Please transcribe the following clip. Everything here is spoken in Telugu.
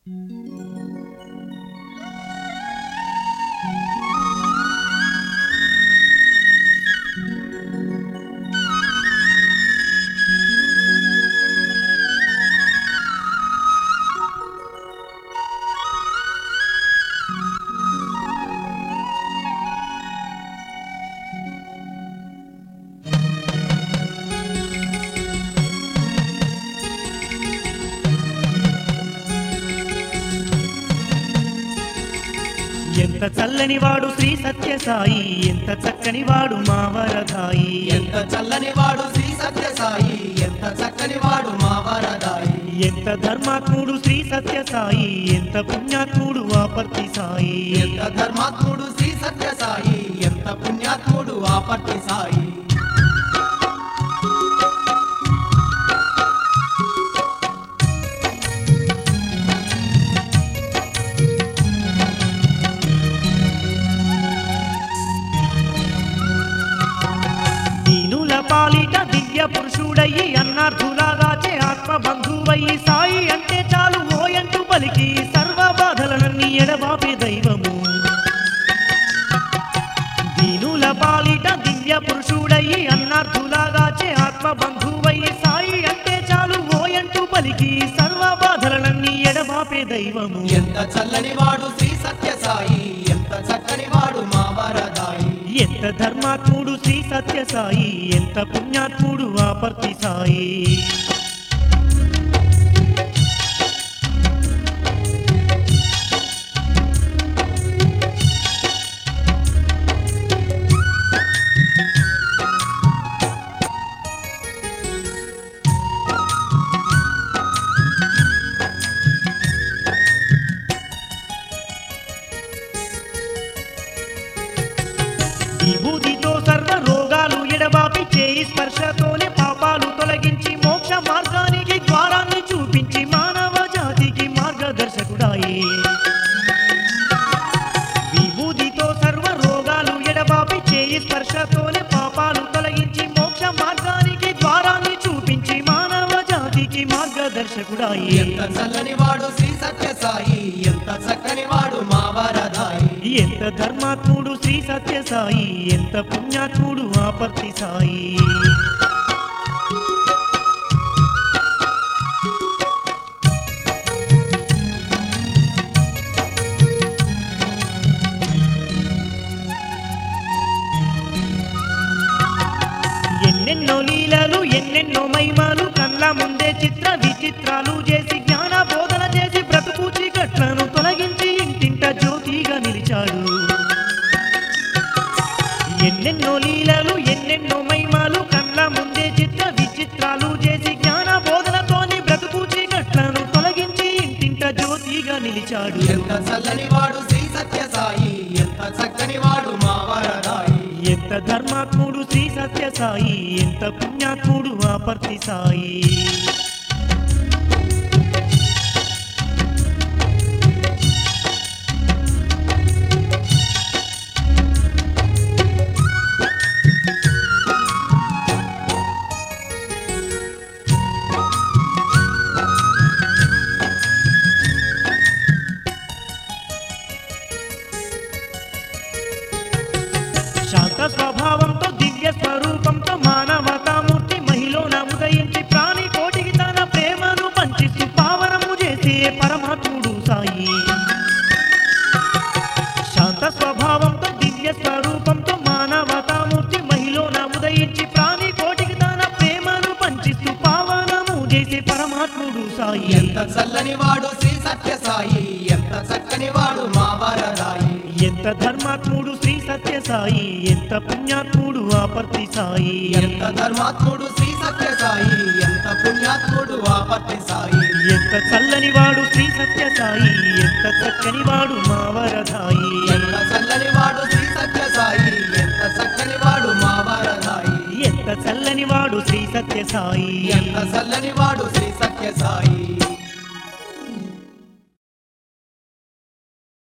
ఎంత చల్లని వాడు శ్రీ సత్యసాయి ఎంత చక్కని వాడు మా వరదాయి ఎంత చల్లని వాడు శ్రీ సత్యసాయి ఎంత చక్కని వాడు మా వరదాయి ఎంత ధర్మాత్ముడు శ్రీ సత్యసాయి ఎంత పుణ్యాత్ముడు ఆపర్తి సాయి ఎంత ధర్మాత్ముడు శ్రీ సత్యసాయి ఎంత పుణ్యాత్ముడు ఆపట్టి సాయి దీనుల పాలిట దివ్య పురుషుడయ్యి అన్నార్థులాగాచే ఆత్మ బంధువయ్యి సాయి అంటే చాలు ఓయంటూ పలికి సర్వ బాధలనన్నీ ఎడబాపే దైవము దీనుల పాలిట దివ్య పురుషుడయ్యి అన్నార్థులాగాచే ఆత్మ బంధువయ్యి సాయి అంటే చాలు ఓయంటూ పలికి సర్వ బాధలనన్నీ ఎడబాపే దైవము ఎంత చల్లని వాడు శ్రీ సత్యసాయి ఎంత చక్కని వాడు మా వరదాయి ఎంత ధర్మాత్ముడు శ్రీ సత్యసాయి ఎంత పుణ్యాత్ముడు ఆపర్తి సాయి విభూతితో సర్వ రోగాలు ఎడబాపి చేయి స్పర్శతోనే పాపాలు తొలగించి మోక్ష మార్గానికి ద్వారాన్ని చూపించి మానవ జాతికి మార్గదర్శకుడాయి విభూతితో సర్వ రోగాలు ఎడబాపి చేయి స్పర్శతోనే పాపాలు తొలగించి మోక్ష మార్గానికి ద్వారాన్ని చూపించి మానవ జాతికి మార్గదర్శకుడాయి ఎంత చల్లని వాడు శ్రీ సత్యసాయి ఎంత చక్కని వాడు మా వరదాయి ఎంత ధర్మాత్ముడు శ్రీ సత్యసాయి ఎంత పుణ్యాత్ముడు ఆపర్తి సాయి ఎన్నెన్నో లీలలు ఎన్నెన్నో మహిమలు కళ్ళ ముందే చిత్ర విచిత్రాలు చేసి జ్ఞాన బోధన చేసి బ్రతుకు చీకట్లను తొలగించి ఇంటింట జ్యోతిగా నిలిచాడు ఎన్నెన్నో లీలలు ఎన్నెన్నో మహిమలు కళ్ళ ముందే చిత్ర విచిత్రాలు చేసి జ్ఞాన బోధనతోని బ్రతుకు చీకట్లను తొలగించి ఇంటింట జ్యోతిగా నిలిచాడు ఎంత చల్లని వాడు శ్రీ సత్యసాయి ఎంత చక్కని వాడు మా వరదాయి ఎంత ధర్మాత్ముడు శ్రీ సత్యసాయి ఎంత పుణ్యాత్ముడు ఆపర్తి సాయి శాంత స్వభావంతో దివ్య స్వరూపంతో మానవతామూర్తి మహిళన ఉదయించి ప్రాణి కోటికి తన ప్రేమను పంచిస్తూ పావనము చేసే పరమాత్ముడు సాయి శాంత స్వభావంతో దివ్య స్వరూపంతో మానవతామూర్తి మహిళన ఉదయించి ప్రాణి కోటికి తన ప్రేమను పంచిస్తూ పావనము చేసే పరమాత్ముడు సాయి ఎంత చల్లని వాడు శ్రీ సత్యసాయి ఎంత చక్కని వాడు మా వరదాయి ఎంత ధర్మాత్ముడు శ్రీ సత్యసాయి ఎంత పుణ్యాత్ముడు ఆపర్తి సాయి ఎంత ధర్మాత్ముడు శ్రీ సత్యసాయి ఎంత పుణ్యాత్ముడు ఆపత్తి సాయి ఎంత చల్లని వాడు శ్రీ సత్యసాయి ఎంత చక్కని వాడు మా వరదాయి ఎంత చల్లని వాడు శ్రీ సత్యసాయి ఎంత చక్కని వాడు మా వరదాయి ఎంత చల్లని వాడు శ్రీ సత్యసాయి ఎంత చల్లని వాడు శ్రీ సత్యసాయి